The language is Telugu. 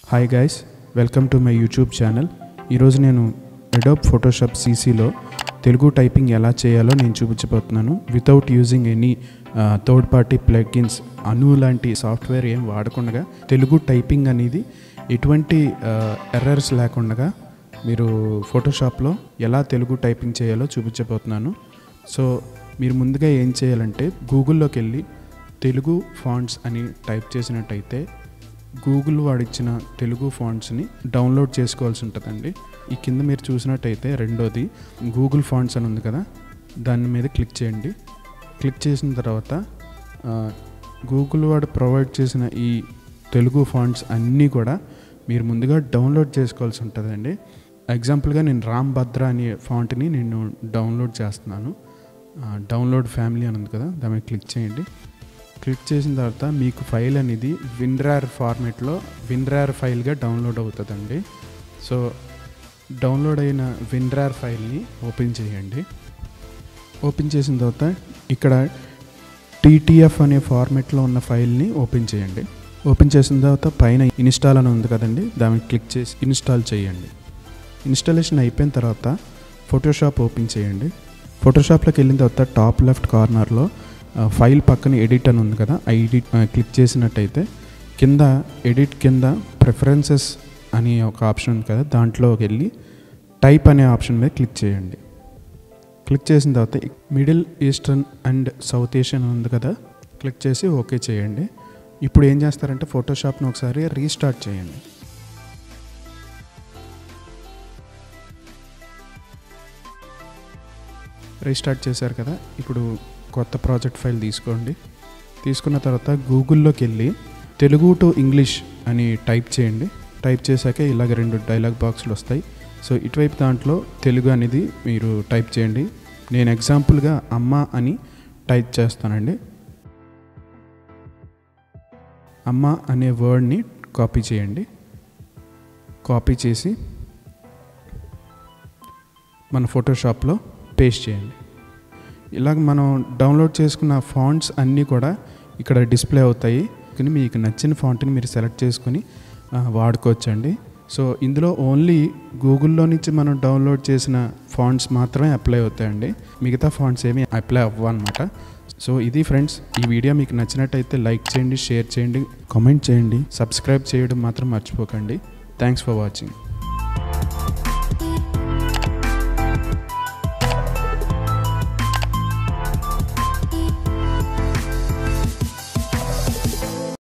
hi guys welcome to my YouTube channel ఈరోజు నేను అడోబ్ ఫోటోషాప్ సీసీలో తెలుగు టైపింగ్ ఎలా చేయాలో నేను చూపించబోతున్నాను without using any third party plugins అను లాంటి సాఫ్ట్వేర్ ఏం వాడకుండా తెలుగు టైపింగ్ అనేది ఎటువంటి ఎర్రర్స్ లేకుండా మీరు ఫోటోషాప్లో ఎలా తెలుగు టైపింగ్ చేయాలో చూపించబోతున్నాను సో మీరు ముందుగా ఏం చేయాలంటే గూగుల్లోకి వెళ్ళి తెలుగు ఫాంట్స్ అని టైప్ చేసినట్టయితే గూగుల్ వాడిచ్చిన తెలుగు ఫాంట్స్ని డౌన్లోడ్ చేసుకోవాల్సి ఉంటుందండి ఈ కింద మీరు చూసినట్టయితే రెండోది గూగుల్ ఫాంట్స్ అని ఉంది కదా దాని మీద క్లిక్ చేయండి క్లిక్ చేసిన తర్వాత ఆ, గూగుల్ వాడు ప్రొవైడ్ చేసిన ఈ తెలుగు ఫాంట్స్ అన్నీ కూడా మీరు ముందుగా డౌన్లోడ్ చేసుకోవాల్సి ఉంటుందండి ఎగ్జాంపుల్గా నేను రామ్ భద్ర అనే ఫాంట్ని నేను డౌన్లోడ్ చేస్తున్నాను ఆ, డౌన్లోడ్ ఫ్యామిలీ అని ఉంది కదా దాని మీద క్లిక్ చేయండి క్లిక్ చేసిన తర్వాత మీకు ఫైల్ అనేది విన్రార్ ఫార్మేట్లో విన్రార్ ఫైల్గా డౌన్లోడ్ అవుతుందండి సో డౌన్లోడ్ అయిన విన్రార్ ఫైల్ని ఓపెన్ చేయండి ఓపెన్ చేసిన తర్వాత ఇక్కడ టీటీఎఫ్ అనే ఫార్మేట్లో ఉన్న ఫైల్ని ఓపెన్ చేయండి ఓపెన్ చేసిన తర్వాత పైన ఇన్స్టాల్ అని ఉంది కదండి దాన్ని క్లిక్ చేసి ఇన్స్టాల్ చేయండి ఇన్స్టాలేషన్ అయిపోయిన తర్వాత ఫోటోషాప్ ఓపెన్ చేయండి ఫోటోషాప్లోకి వెళ్ళిన తర్వాత టాప్ లెఫ్ట్ కార్నర్లో ఆ, ఫైల్ పక్కన ఎడిట్ అని ఉంది కదా ఆ ఎడిట్ ఆ, క్లిక్ చేసినట్టయితే కింద ఎడిట్ కింద ప్రిఫరెన్సెస్ అని ఒక ఆప్షన్ ఉంది కదా దాంట్లోకి వెళ్ళి టైప్ అనే ఆప్షన్ మీద క్లిక్ చేయండి క్లిక్ చేసిన తర్వాత middle eastern and south Asian ఉంది కదా క్లిక్ చేసి ఓకే చేయండి ఇప్పుడు ఏం చేస్తారంటే ఫోటోషాప్ను ఒకసారి రీస్టార్ట్ చేయండి రీస్టార్ట్ చేశారు కదా ఇప్పుడు కొత్త ప్రాజెక్ట్ ఫైల్ తీసుకోండి తీసుకున్న తర్వాత గూగుల్లోకి వెళ్ళి తెలుగు టు ఇంగ్లీష్ అని టైప్ చేయండి టైప్ చేశాక ఇలాగ రెండు డైలాగ్ బాక్స్లు వస్తాయి సో ఇటువైపు దాంట్లో తెలుగు అనేది మీరు టైప్ చేయండి నేను ఎగ్జాంపుల్గా అమ్మ అని టైప్ చేస్తానండి అమ్మ అనే వర్డ్ని కాపీ చేయండి కాపీ చేసి మన ఫోటోషాప్లో పేస్ట్ చేయండి ఇలాగ మనం డౌన్లోడ్ చేసుకున్న ఫాంట్స్ అన్నీ కూడా ఇక్కడ డిస్ప్లే అవుతాయి కానీ మీకు నచ్చిన ఫాంట్ని మీరు సెలెక్ట్ చేసుకొని ఆ, వాడుకోవచ్చండి సో ఇందులో ఓన్లీ గూగుల్లో నుంచి మనం డౌన్లోడ్ చేసిన ఫాంట్స్ మాత్రమే అప్లై అవుతాయండి మిగతా ఫాంట్స్ ఏమీ అప్లై అవ్వ అనమాట సో ఇది ఫ్రెండ్స్ ఈ వీడియో మీకు నచ్చినట్టయితే లైక్ చేయండి షేర్ చేయండి కామెంట్ చేయండి సబ్స్క్రైబ్ చేయడం మాత్రం మర్చిపోకండి థ్యాంక్స్ ఫర్ వాచింగ్